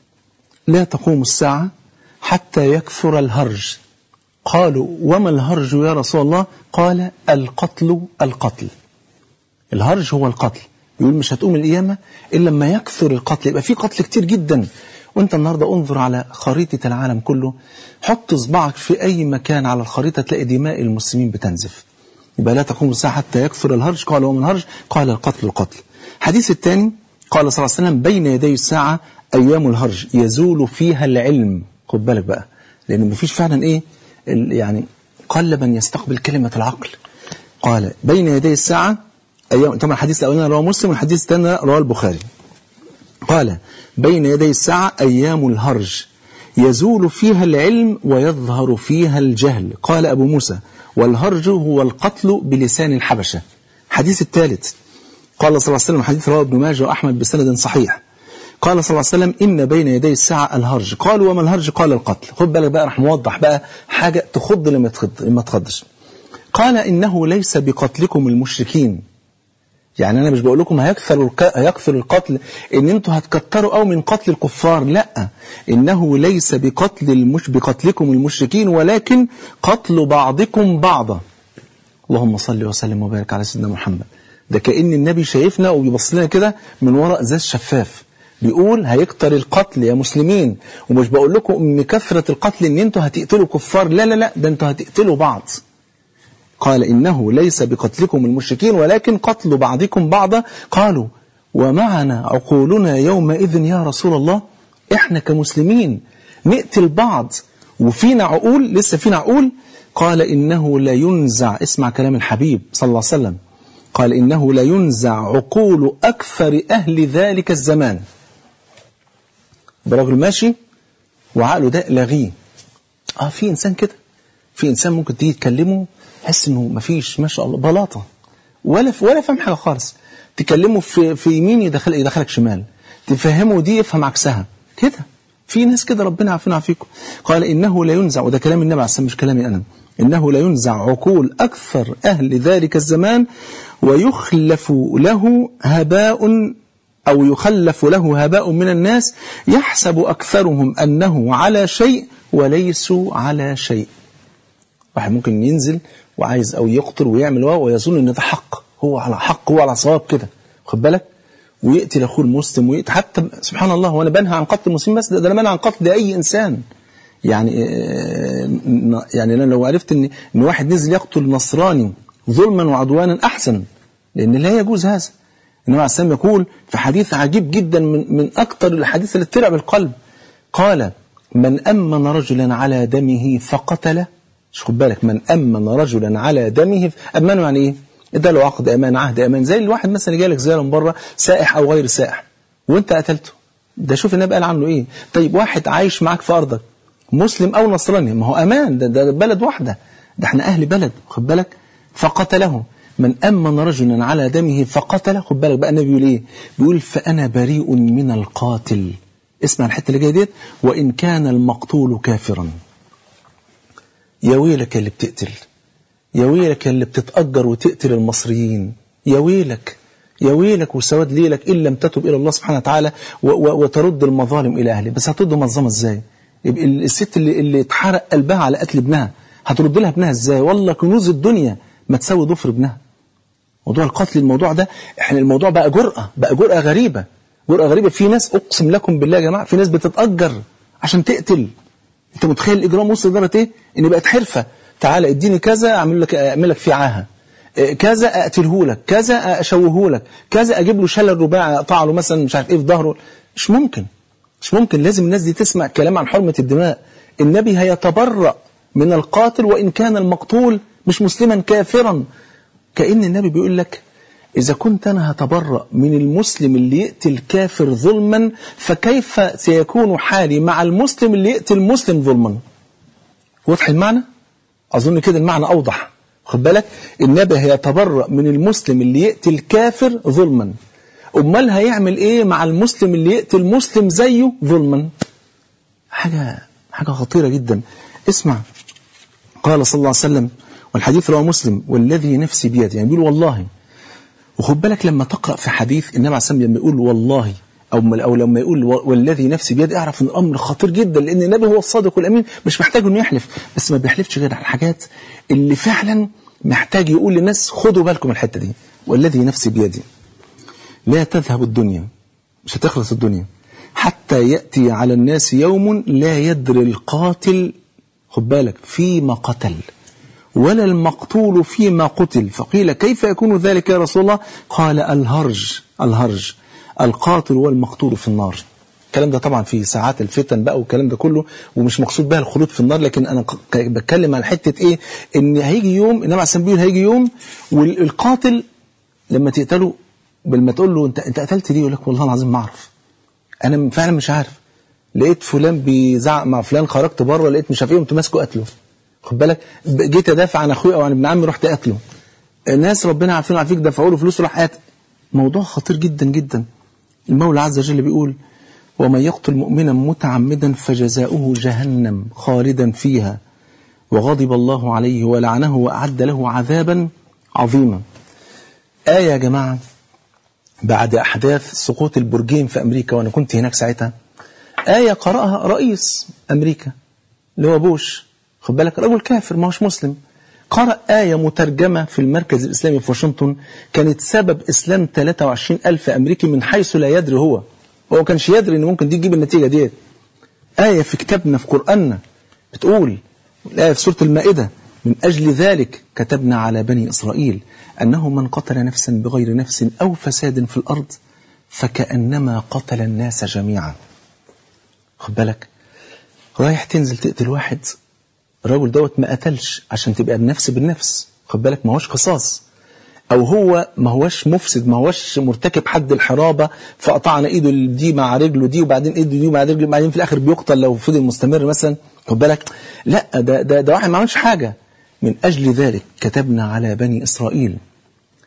لا تقوم الساعة حتى يكثر الهرج قالوا وما الهرج يا رسول الله قال القتل القتل الهرج هو القتل يقول مش هتقوم القيامة إلا لما يكثر القتل يبقى في قتل كتير جدا وانت النهاردة انظر على خريطة العالم كله حط صباعك في أي مكان على الخريطة تلاقي دماء المسلمين بتنزف يبقى لا تقوم الساعة حتى يكثر الهرج قال ومن الهرج قال القتل القتل الحديث الثاني قال صلى الله عليه وسلم بين يدي الساعة أيام الهرج يزول فيها العلم خد بالك بقى لأن مفيش فعلا إيه يعني قل من يستقبل كلمة العقل قال بين يدي الساعة أيام طبعا الحديث الأولاني رواه مسلم والحديث الثاني رواه البخاري قال بين يدي الساعة أيام الهرج يزول فيها العلم ويظهر فيها الجهل قال أبو موسى والهرج هو القتل بلسان الحبشة الحديث الثالث قال صلى الله عليه وسلم حديث رواه ابن ماجه وأحمد بسند صحيح قال صلى الله عليه وسلم إن بين يدي الساعة الهرج قالوا وما الهرج قال القتل خد بالك بقى راح موضح بقى حاجة تخض لما تخض لما تخضش قال إنه ليس بقتلكم المشركين يعني أنا مش بقول لكم هيكثر هيكثر القتل إن أنتوا هتكتروا أو من قتل الكفار لا إنه ليس بقتل المش بقتلكم المشركين ولكن قتل بعضكم بعضا اللهم صل وسلم وبارك على سيدنا محمد ده كأن النبي شايفنا وبيبص لنا كده من وراء ازاز شفاف بيقول هيكتر القتل يا مسلمين ومش بقول لكم ان كثرة القتل ان انتوا هتقتلوا كفار لا لا لا ده انتوا هتقتلوا بعض قال إنه ليس بقتلكم المشركين ولكن قتل بعضكم بعضا قالوا ومعنا عقولنا يومئذ يا رسول الله احنا كمسلمين نقتل بعض وفينا عقول لسه فينا عقول قال إنه لا ينزع اسمع كلام الحبيب صلى الله عليه وسلم قال إنه لا ينزع عقول أكثر أهل ذلك الزمان برجل ماشي وعقله ده لغيه اه في إنسان كده في إنسان ممكن تيجي تكلمه تحس إنه مفيش ما شاء الله بلاطة ولا ولا فاهم حاجه خالص تكلمه في في يمين يدخل يدخلك شمال تفهمه دي يفهم عكسها كده في ناس كده ربنا عافينا وعافيكم قال انه لا ينزع وده كلام النبي عليه الصلاه مش كلامي انا انه لا ينزع عقول اكثر اهل ذلك الزمان ويخلف له هباء أو يخلف له هباء من الناس يحسب أكثرهم أنه على شيء وليسوا على شيء واحد ممكن ينزل وعايز أو يقتل ويعمل ويظن أن ده حق هو على حق هو على صواب كده خد بالك ويقتل أخوه المسلم ويقتل حتى سبحان الله وأنا بنهى عن قتل المسلم بس ده أنا بنهى عن قتل أي إنسان يعني يعني أنا لو عرفت إن إن واحد نزل يقتل نصراني ظلما وعدوانا أحسن لأن لا يجوز هذا النبي عليه السلام يقول في حديث عجيب جدا من من أكثر الحديث اللي ترعب القلب قال من أمن رجلا على دمه فقتله مش خد بالك من أمن رجلا على دمه أمنه يعني إيه؟ ده له عقد أمان عهد أمان زي الواحد مثلا جاي لك زيارة من بره سائح أو غير سائح وأنت قتلته ده شوف النبي قال عنه إيه طيب واحد عايش معاك في أرضك مسلم أو نصراني ما هو أمان ده, ده بلد واحدة ده احنا أهل بلد خد بالك فقتله من أمن رجلا على دمه فقتله خد بالك بقى النبي بيقول إيه بيقول فأنا بريء من القاتل اسمع الحتة اللي جاية ديت وإن كان المقتول كافرا يا ويلك اللي بتقتل يا ويلك اللي بتتأجر وتقتل المصريين يا ويلك يا ويلك وسواد ليلك إن لم تتب إلى الله سبحانه وتعالى وترد المظالم إلى أهله بس هترد منظمة إزاي يبقى الست اللي, اللي اتحرق قلبها على قتل ابنها هترد لها ابنها إزاي والله كنوز الدنيا ما تساوي ضفر ابنها موضوع القتل الموضوع ده احنا الموضوع بقى جرأة بقى جرأة غريبة جرأة غريبة في ناس اقسم لكم بالله يا جماعة في ناس بتتأجر عشان تقتل انت متخيل الاجرام وصل لدرجة ايه ان بقت حرفة تعالى اديني كذا اعمل لك اعمل لك فيه عاهة كذا اقتله لك كذا اشوهه لك كذا اجيب له شلل رباعي اقطع له مثلا مش عارف ايه في ظهره مش ممكن مش ممكن لازم الناس دي تسمع كلام عن حرمة الدماء النبي هيتبرأ من القاتل وإن كان المقتول مش مسلما كافرا كأن النبي بيقول لك إذا كنت أنا هتبرأ من المسلم اللي يقتل كافر ظلما فكيف سيكون حالي مع المسلم اللي يقتل مسلم ظلما واضح المعنى؟ أظن كده المعنى أوضح خد بالك النبي هيتبرأ من المسلم اللي يقتل كافر ظلما أمال هيعمل إيه مع المسلم اللي يقتل مسلم زيه ظلما حاجة حاجة خطيرة جدا اسمع قال صلى الله عليه وسلم والحديث رواه مسلم والذي نفسي بيده يعني بيقول والله وخد بالك لما تقرأ في حديث النبي عليه الصلاة والسلام لما يقول والله أو, أو لما يقول والذي نفسي بيده اعرف ان الأمر خطير جدا لأن النبي هو الصادق والأمين مش محتاج انه يحلف بس ما بيحلفش غير على الحاجات اللي فعلا محتاج يقول للناس خدوا بالكم الحتة دي والذي نفسي بيدي لا تذهب الدنيا مش هتخلص الدنيا حتى يأتي على الناس يوم لا يدري القاتل خد بالك فيما قتل ولا المقتول فيما قتل فقيل كيف يكون ذلك يا رسول الله قال الهرج الهرج القاتل والمقتول في النار الكلام ده طبعا في ساعات الفتن بقى والكلام ده كله ومش مقصود بها الخلود في النار لكن انا بتكلم عن حته ايه ان هيجي يوم النبي عليه الصلاه هيجي يوم والقاتل لما تقتله لما تقول له انت انت قتلت ليه يقول لك والله العظيم ما اعرف انا فعلا مش عارف لقيت فلان بيزعق مع فلان خرجت بره لقيت مش عارف ايه قمت ماسكه قتله خد بالك جيت ادافع عن اخويا او عن ابن عمي رحت قتله ناس ربنا عارفين عارفيك دفعوا له فلوس راح قاتل موضوع خطير جدا جدا المولى عز وجل بيقول ومن يقتل مؤمنا متعمدا فجزاؤه جهنم خالدا فيها وغضب الله عليه ولعنه وأعد له عذابا عظيما آية يا جماعة بعد أحداث سقوط البرجين في أمريكا وأنا كنت هناك ساعتها آية قرأها رئيس أمريكا اللي هو بوش خد بالك رجل كافر ما هوش مسلم قرأ آية مترجمة في المركز الإسلامي في واشنطن كانت سبب إسلام 23 ألف أمريكي من حيث لا يدري هو هو كانش يدري إن ممكن دي تجيب النتيجة ديت آية في كتابنا في قرآننا بتقول الآية في سورة المائدة من أجل ذلك كتبنا على بني إسرائيل أنه من قتل نفسا بغير نفس أو فساد في الأرض فكأنما قتل الناس جميعا خد بالك رايح تنزل تقتل واحد الراجل دوت ما قتلش عشان تبقى النفس بالنفس خد بالك ما هوش قصاص او هو ما هوش مفسد ما هوش مرتكب حد الحرابه فقطعنا ايده دي مع رجله دي وبعدين ايده دي مع رجله بعدين في الاخر بيقتل لو فضل مستمر مثلا خد بالك لا ده ده ده واحد ما عملش حاجه من اجل ذلك كتبنا على بني اسرائيل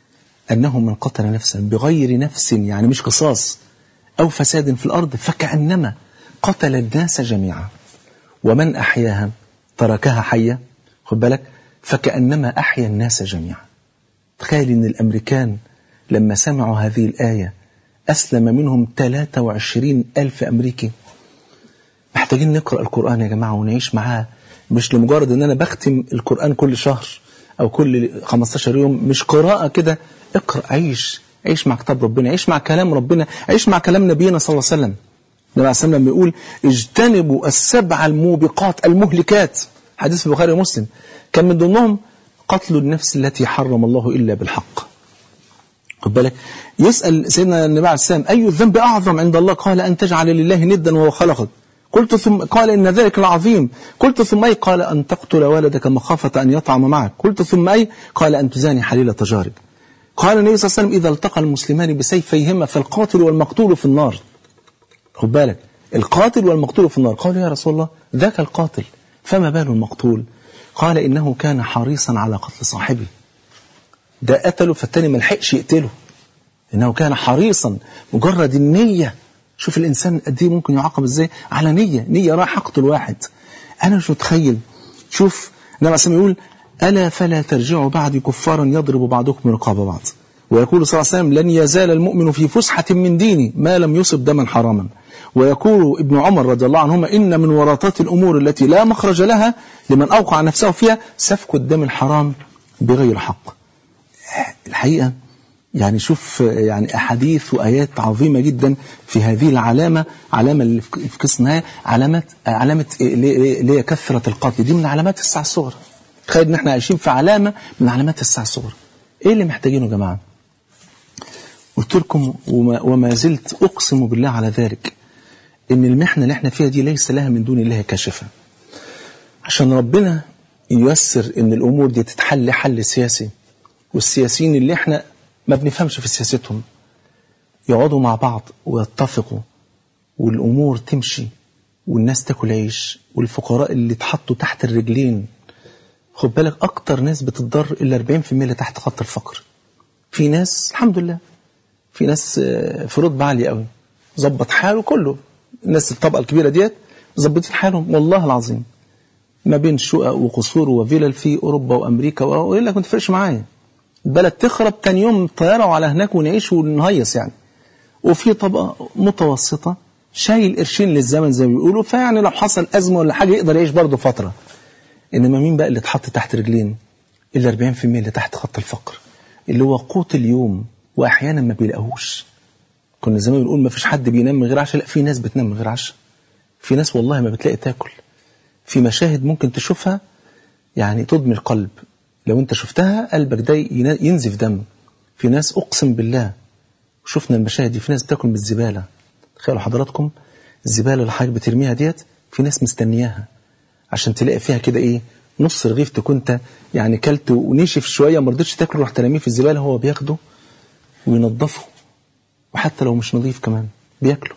أنه من قتل نفسا بغير نفس يعني مش قصاص أو فساد في الأرض فكأنما قتل الناس جميعا ومن أحياها تركها حية خد بالك فكأنما أحيا الناس جميعا تخيل أن الأمريكان لما سمعوا هذه الآية أسلم منهم 23 ألف أمريكي محتاجين نقرأ القرآن يا جماعة ونعيش معاه مش لمجرد أن أنا بختم القرآن كل شهر أو كل 15 يوم مش قراءة كده اقرأ عيش عيش مع كتاب ربنا عيش مع كلام ربنا عيش مع كلام نبينا صلى الله عليه وسلم النبي عليه الصلاة لما يقول اجتنبوا السبع الموبقات المهلكات حديث البخاري ومسلم كان من ضمنهم قتل النفس التي حرم الله إلا بالحق خد بالك يسأل سيدنا النبي عليه السلام أي الذنب أعظم عند الله قال أن تجعل لله ندا وهو خلقك قلت ثم قال إن ذلك العظيم قلت ثم أي قال أن تقتل ولدك مخافة أن يطعم معك قلت ثم أي قال أن تزاني حليلة جارك قال النبي صلى الله عليه وسلم إذا التقى المسلمان بسيفيهما فالقاتل والمقتول في النار خد بالك القاتل والمقتول في النار قالوا يا رسول الله ذاك القاتل فما بال المقتول قال إنه كان حريصا على قتل صاحبه ده قتله فالتاني ما لحقش يقتله إنه كان حريصا مجرد النية شوف الإنسان قد ايه ممكن يعاقب إزاي على نية نية راح أقتل واحد أنا مش متخيل شوف النبي عليه يقول ألا فلا ترجعوا بعدي كفارا يضرب بعضكم رقاب بعض ويقول صلى الله عليه وسلم لن يزال المؤمن في فسحة من ديني ما لم يصب دما حراما ويقول ابن عمر رضي الله عنهما إن من ورطات الأمور التي لا مخرج لها لمن أوقع نفسه فيها سفك الدم الحرام بغير حق الحقيقة يعني شوف يعني أحاديث وآيات عظيمة جدا في هذه العلامة علامة اللي في قسمها علامة علامة اللي هي كثرة القتل دي من علامات الساعة الصغرى تخيل ان احنا عايشين في علامة من علامات الساعة الصغرى ايه اللي محتاجينه يا جماعة قلت لكم وما, وما زلت أقسم بالله على ذلك ان المحنة اللي احنا فيها دي ليس لها من دون الله كاشفة عشان ربنا ييسر ان الامور دي تتحل حل سياسي والسياسيين اللي احنا ما بنفهمش في سياستهم يقعدوا مع بعض ويتفقوا والامور تمشي والناس تاكل عيش والفقراء اللي اتحطوا تحت الرجلين خد بالك اكتر ناس بتتضر الا 40% اللي تحت خط الفقر في ناس الحمد لله في ناس في رتبه عاليه قوي ظبط حاله كله الناس الطبقه الكبيره ديت ظبطين حالهم والله العظيم ما بين شقق وقصور وفلل في اوروبا وامريكا واقول لك ما تفرقش معايا البلد تخرب تاني يوم طياره وعلى هناك ونعيش ونهيص يعني وفي طبقه متوسطه شايل قرشين للزمن زي ما بيقولوا فيعني لو حصل ازمه ولا حاجه يقدر يعيش برضه فتره انما مين بقى اللي اتحط تحت رجلين ال 40% اللي تحت خط الفقر اللي هو قوت اليوم واحيانا ما بيلاقوهوش كنا زمان بنقول ما فيش حد بينام من غير عشاء لا في ناس بتنام من غير عشاء في ناس والله ما بتلاقي تاكل في مشاهد ممكن تشوفها يعني تدمي القلب لو انت شفتها قلبك ده ينزف دم في ناس اقسم بالله شفنا المشاهد دي في ناس بتاكل من الزباله تخيلوا حضراتكم الزباله اللي حضرتك بترميها ديت في ناس مستنياها عشان تلاقي فيها كده ايه نص رغيف تكون انت يعني كلت ونشف شويه ما رضيتش تاكله رحت رميه في الزباله هو بياخده وينظفه وحتى لو مش نظيف كمان بياكله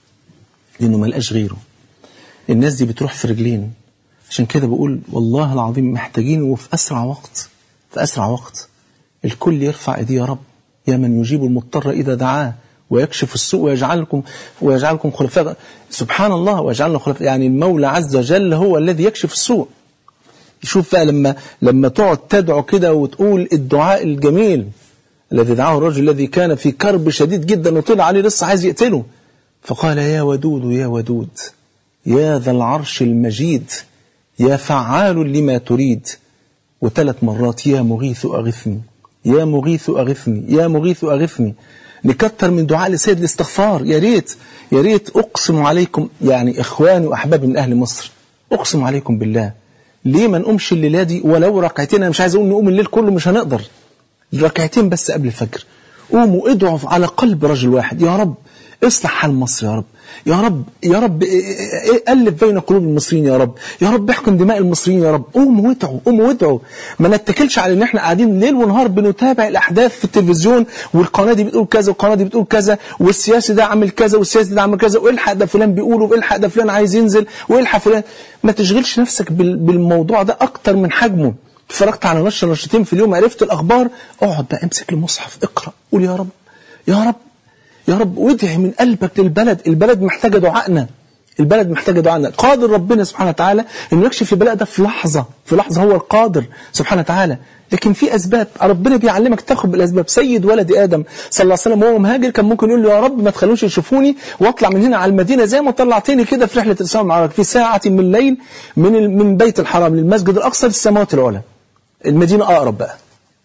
لانه ما لقاش غيره الناس دي بتروح في رجلين عشان كده بقول والله العظيم محتاجين وفي اسرع وقت في اسرع وقت الكل يرفع ايديه يا رب يا من يجيب المضطر اذا دعاه ويكشف السوء ويجعلكم ويجعلكم خلفاء سبحان الله ويجعلنا خلفاء يعني المولى عز وجل هو الذي يكشف السوء شوف بقى لما لما تقعد تدعو كده وتقول الدعاء الجميل الذي دعاه الرجل الذي كان في كرب شديد جدا وطلع عليه لسه عايز يقتله فقال يا ودود يا ودود يا ذا العرش المجيد يا فعال لما تريد وثلاث مرات يا مغيث أغثني يا مغيث أغثني يا مغيث أغثني نكتر من دعاء لسيد الاستغفار يا ريت يا ريت أقسم عليكم يعني إخواني وأحبابي من أهل مصر أقسم عليكم بالله ليه ما نقومش الليلة دي ولو ركعتين أنا مش عايز أقول نقوم الليل كله مش هنقدر ركعتين بس قبل الفجر قوموا ادعوا على قلب رجل واحد يا رب اصلح حال مصر يا رب يا رب يا رب ألف بين قلوب المصريين يا رب يا رب احكم دماء المصريين يا رب قوموا وادعوا قوموا وادعوا ما نتكلش على ان احنا قاعدين ليل ونهار بنتابع الاحداث في التلفزيون والقناه دي بتقول كذا والقناه دي بتقول كذا والسياسي ده عامل كذا والسياسي ده عامل كذا والحق ده فلان بيقول والحق ده فلان عايز ينزل والحق فلان ما تشغلش نفسك بالموضوع ده اكتر من حجمه اتفرجت على نشر نشرتين في اليوم عرفت الاخبار اقعد بقى امسك المصحف اقرا قول يا رب يا رب يا رب وادعي من قلبك للبلد البلد محتاجه دعائنا البلد محتاجه دعائنا قادر ربنا سبحانه وتعالى انه يكشف البلاء ده في لحظه في لحظه هو القادر سبحانه وتعالى لكن في اسباب ربنا بيعلمك تاخد بالاسباب سيد ولد ادم صلى الله عليه وسلم وهو مهاجر كان ممكن يقول له يا رب ما تخلوش يشوفوني واطلع من هنا على المدينه زي ما طلعتني كده في رحله الاسراء والمعراج في ساعه من الليل من من بيت الحرام للمسجد الاقصى للسماوات العلى المدينه اقرب بقى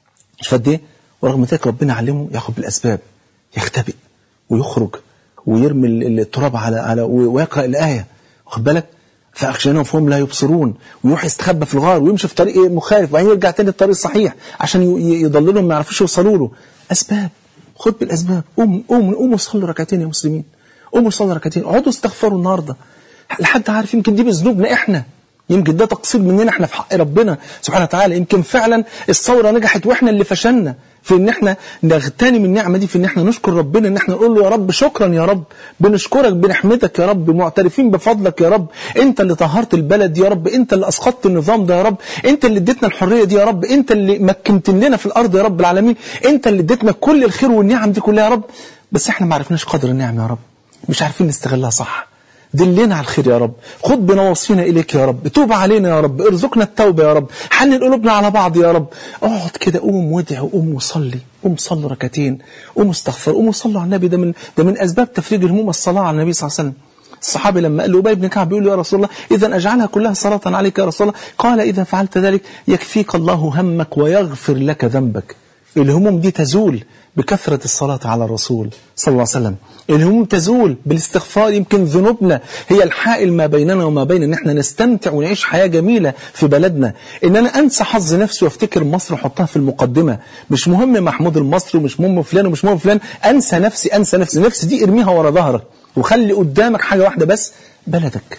مش قد ايه ورغم ذلك ربنا علمه ياخد بالاسباب يختبئ ويخرج ويرمي التراب على على ويقرا الايه واخد بالك فاخشيناهم فهم لا يبصرون ويروح يستخبى في الغار ويمشي في طريق مخالف وبعدين يرجع تاني للطريق الصحيح عشان يضللهم ما يعرفوش يوصلوا له اسباب خد بالاسباب قوم قوم قوموا صلوا ركعتين يا مسلمين قوموا صلوا ركعتين اقعدوا استغفروا النهارده لحد عارف يمكن دي بذنوبنا احنا يمكن ده تقصير مننا احنا في حق ربنا سبحانه وتعالى يمكن فعلا الثوره نجحت واحنا اللي فشلنا في ان احنا نغتنم النعمه دي في ان احنا نشكر ربنا ان احنا نقول له يا رب شكرا يا رب بنشكرك بنحمدك يا رب معترفين بفضلك يا رب انت اللي طهرت البلد يا رب انت اللي اسقطت النظام ده يا رب انت اللي اديتنا الحريه دي يا رب انت اللي مكنت لنا في الارض يا رب العالمين انت اللي اديتنا كل الخير والنعم دي كلها يا رب بس احنا ما عرفناش قدر النعم يا رب مش عارفين نستغلها صح دلنا على الخير يا رب خد بنواصينا إليك يا رب توب علينا يا رب ارزقنا التوبة يا رب حنن قلوبنا على بعض يا رب اقعد كده قوم وادعي وقوم وصلي قوم صلوا ركعتين قوم استغفر قوم صلوا على النبي ده من ده من اسباب تفريج الهموم الصلاه على النبي صلى الله عليه وسلم الصحابي لما قال له ابي بن كعب بيقول له يا رسول الله اذا اجعلها كلها صلاه عليك يا رسول الله قال اذا فعلت ذلك يكفيك الله همك ويغفر لك ذنبك الهموم دي تزول بكثرة الصلاة على الرسول صلى الله عليه وسلم الهموم تزول بالاستغفار يمكن ذنوبنا هي الحائل ما بيننا وما بين ان احنا نستمتع ونعيش حياة جميلة في بلدنا ان انا انسى حظ نفسي وافتكر مصر واحطها في المقدمة مش مهم محمود المصري ومش مهم فلان ومش مهم فلان انسى نفسي انسى نفسي نفسي دي ارميها ورا ظهرك وخلي قدامك حاجة واحدة بس بلدك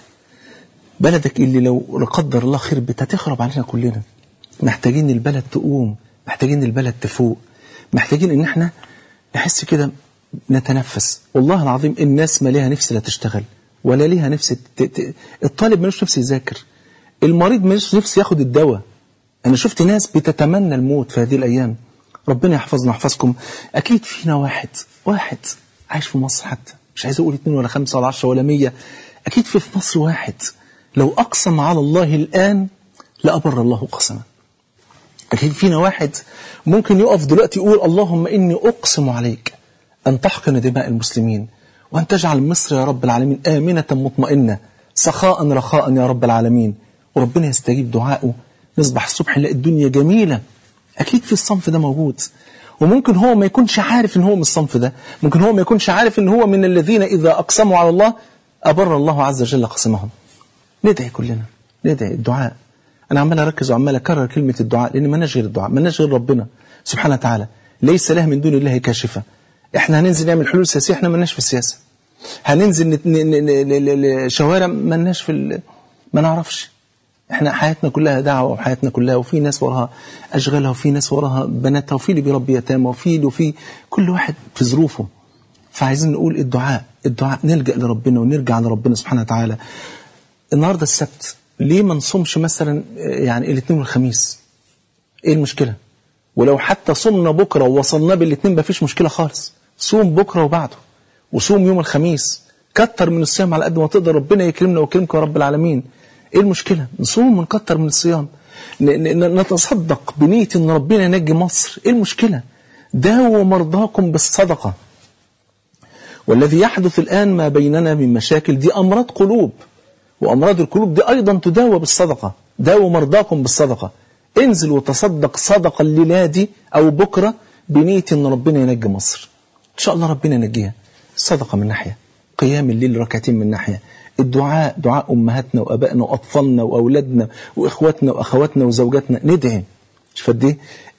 بلدك اللي لو لا قدر الله خربت هتخرب علينا كلنا محتاجين البلد تقوم محتاجين البلد تفوق محتاجين ان احنا نحس كده نتنفس والله العظيم الناس ما ليها نفس لا تشتغل ولا ليها نفس ت... ت... الطالب ملوش نفس يذاكر المريض ملوش نفس ياخد الدواء انا شفت ناس بتتمنى الموت في هذه الايام ربنا يحفظنا ويحفظكم اكيد فينا واحد واحد عايش في مصر حتى مش عايز اقول اتنين ولا خمسة ولا عشرة ولا مية اكيد في في مصر واحد لو اقسم على الله الان لأبر الله قسمه أكيد فينا واحد ممكن يقف دلوقتي يقول اللهم إني أقسم عليك أن تحقن دماء المسلمين وأن تجعل مصر يا رب العالمين آمنة مطمئنة سخاء رخاء يا رب العالمين وربنا يستجيب دعائه نصبح الصبح نلاقي الدنيا جميلة أكيد في الصنف ده موجود وممكن هو ما يكونش عارف ان هو من الصنف ده ممكن هو ما يكونش عارف ان هو من الذين إذا أقسموا على الله أبر الله عز وجل قسمهم ندعي كلنا ندعي الدعاء أنا عمال أركز وعمال أكرر كلمة الدعاء لأن ما غير الدعاء ما غير ربنا سبحانه وتعالى ليس له من دون الله كاشفة إحنا هننزل نعمل حلول سياسية إحنا ما في السياسة هننزل نت... ن... ن... ن... شوارع ما في ال... ما نعرفش احنا حياتنا كلها دعوة وحياتنا كلها وفي ناس وراها أشغالها وفي ناس وراها بناتها وفي اللي بيربي يتامى وفي اللي وفي كل واحد في ظروفه فعايزين نقول الدعاء الدعاء نلجأ لربنا ونرجع لربنا سبحانه وتعالى النهارده السبت ليه ما نصومش مثلا يعني الاثنين والخميس ايه المشكلة ولو حتى صمنا بكرة ووصلنا بالاثنين مفيش مشكلة خالص صوم بكرة وبعده وصوم يوم الخميس كتر من الصيام على قد ما تقدر ربنا يكرمنا ويكرمك يا رب العالمين ايه المشكلة نصوم ونكتر من الصيام نتصدق بنية ان ربنا ينجي مصر ايه المشكلة داووا مرضاكم بالصدقة والذي يحدث الآن ما بيننا من مشاكل دي أمراض قلوب وأمراض القلوب دي أيضا تداوى بالصدقة داووا مرضاكم بالصدقة انزل وتصدق صدقة الليلة دي أو بكرة بنية أن ربنا ينجي مصر إن شاء الله ربنا ينجيها الصدقة من ناحية قيام الليل ركعتين من ناحية الدعاء دعاء أمهاتنا وأبائنا وأطفالنا وأولادنا وإخواتنا وأخواتنا وزوجاتنا ندعي مش فدي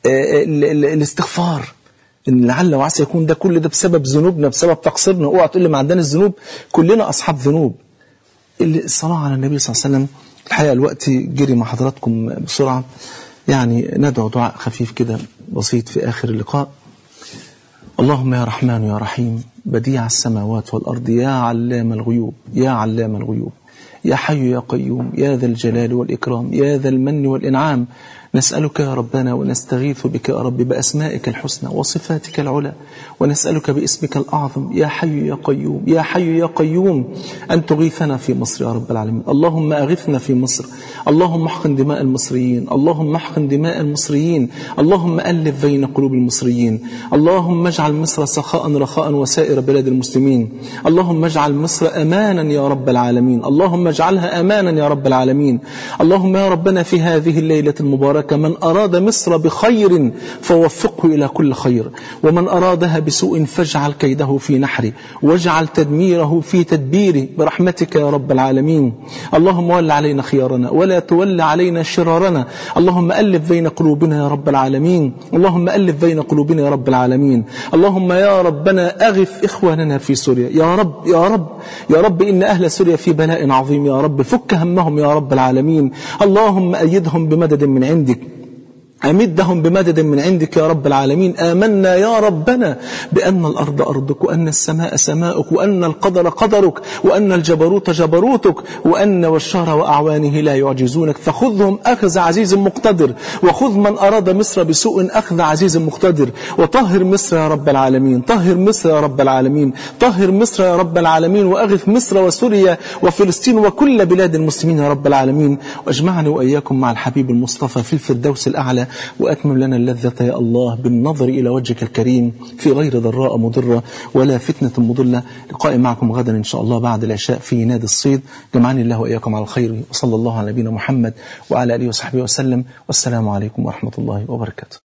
الاستغفار إن لعل وعسى يكون ده كل ده بسبب ذنوبنا بسبب تقصيرنا اوعى تقول لي ما عندنا الذنوب كلنا أصحاب ذنوب الصلاة على النبي صلى الله عليه وسلم الحقيقة الوقت جري مع حضراتكم بسرعة يعني ندعو دعاء خفيف كده بسيط في آخر اللقاء اللهم يا رحمن يا رحيم بديع السماوات والأرض يا علام الغيوب يا علام الغيوب يا حي يا قيوم يا ذا الجلال والإكرام يا ذا المن والإنعام نسألك يا ربنا ونستغيث بك يا رب بأسمائك الحسنى وصفاتك العلى ونسألك باسمك الأعظم يا حي يا قيوم يا حي يا قيوم أن تغيثنا في مصر يا رب العالمين اللهم أغثنا في مصر اللهم احقن دماء المصريين اللهم احقن دماء المصريين اللهم ألف بين قلوب المصريين اللهم اجعل مصر سخاء رخاء وسائر بلاد المسلمين اللهم اجعل مصر أمانا يا رب العالمين اللهم اجعلها أمانا يا رب العالمين اللهم يا ربنا في هذه الليلة المباركة من أراد مصر بخير فوفقه إلى كل خير ومن أرادها بسوء فاجعل كيده في نحره واجعل تدميره في تدبيره برحمتك يا رب العالمين اللهم ول علينا خيارنا ولا تول علينا شرارنا اللهم ألف بين قلوبنا يا رب العالمين اللهم ألف بين قلوبنا يا رب العالمين اللهم يا ربنا أغث إخواننا في سوريا يا رب يا رب يا رب إن أهل سوريا في بلاء عظيم يا رب فك همهم يا رب العالمين اللهم أيدهم بمدد من عندك أمدهم بمدد من عندك يا رب العالمين آمنا يا ربنا بأن الأرض أرضك وأن السماء سماؤك وأن القدر قدرك وأن الجبروت جبروتك وأن والشهر وأعوانه لا يعجزونك فخذهم أخذ عزيز مقتدر وخذ من أراد مصر بسوء أخذ عزيز مقتدر وطهر مصر يا رب العالمين طهر مصر يا رب العالمين طهر مصر يا رب العالمين وأغث مصر وسوريا وفلسطين وكل بلاد المسلمين يا رب العالمين واجمعني وإياكم مع الحبيب المصطفى في الفردوس الأعلى وأتمم لنا اللذة يا الله بالنظر إلى وجهك الكريم في غير ضراء مضرة ولا فتنة مضلة لقاء معكم غدا إن شاء الله بعد العشاء في نادي الصيد جمعني الله وإياكم على الخير وصلى الله على نبينا محمد وعلى آله وصحبه وسلم والسلام عليكم ورحمة الله وبركاته